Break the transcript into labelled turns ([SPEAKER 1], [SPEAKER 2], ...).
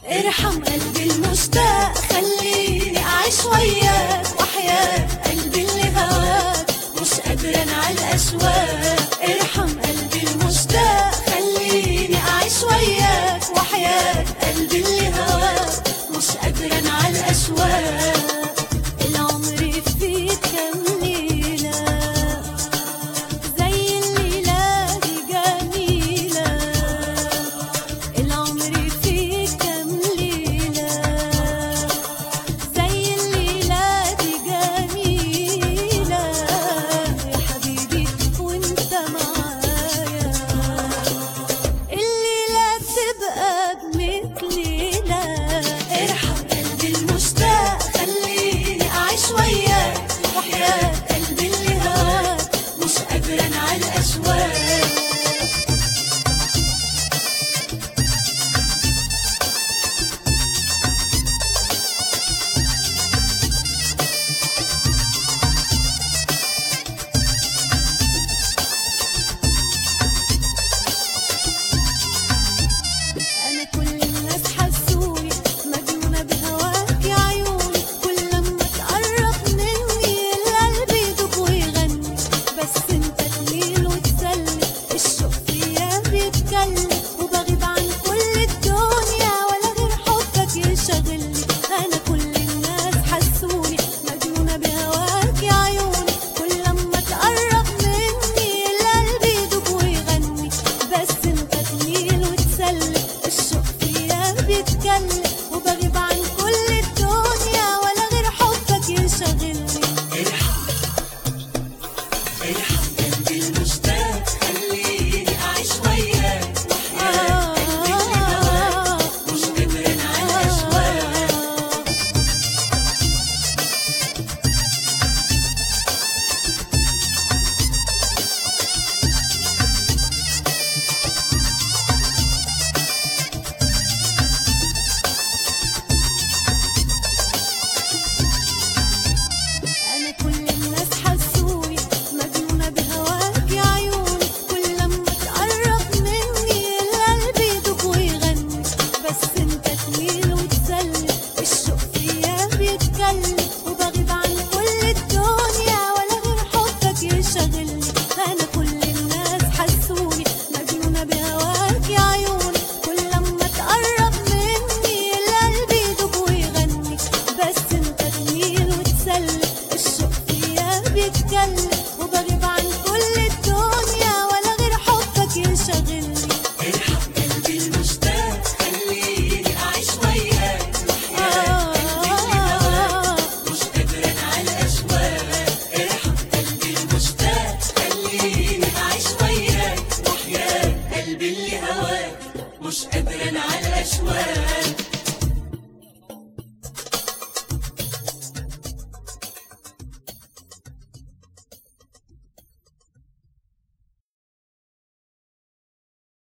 [SPEAKER 1] ارحم قلبي المشتاق خليني أعيش وياك وحياة قلبي اللي هواك مش قادرة أنا على الأشواق ارحم قلبي المشتاق خليني أعيش وياك وحياة قلبي اللي هواك مش قادرة أنا على الأشواق العمر فيك كام ليلة زي الليلة دي جميلة العمر فيك كام ليلة زي الليلة دي جميلة يا حبيبي وانت معايا الليلة تبقى بمثل ليلة ارحم قلبي المشتاق خليني أعيش وياك وحياة قلبي اللي هواك مش قادرة أنا على الأشواق أنا كل الناس حسوني مجنونة بهواك يا عيوني كل لما تقرب مني القلب يدوب ويغني بس انت تميل وتسلي الشوق فيا بيتكلم وبغيب عن كل الدنيا ولا غير حبك يشغلني أنا كل الناس حسوني مجنونة بهواك يا عيوني كل لما تقرب مني القلب يدوب ويغني بس انت تميل وتسلي الشوق فيا بيتكلم وبغيب عن كل الدنيا ولا غير حبك يشغلني
[SPEAKER 2] ارحم قلبي المشتاق خليني أعيش وياك وحياة قلبي اللي هواك مش قادرة أنا على الأشواق
[SPEAKER 1] أنا كل الناس حسوني مجنونة بهواك يا عيوني كل لما تقرب مني القلب يدوب ويغني بس انت تميل وتسلي الشوق فيا بيتكلم وبغيب عن كل الدنيا ولا غير حبك يشغلني أنا كل الناس حسوني مجنونة بهواك يا عيوني كل لما تقرب مني القلب يدوب ويغني بس انت تميل وتسلي الشوق فيا بيتكلم وبغيب عن كل الدنيا ولا غير حبك يشغلني
[SPEAKER 2] ارحم قلبي المشتاق خليني أعيش وياك وحياة قلبي اللي هواك مش قادرة أنا على الأشواق ارحم قلبي المشتاق خليني أعيش وياك وحياة قلبي اللي هواك مش قادرة أنا على الأشواق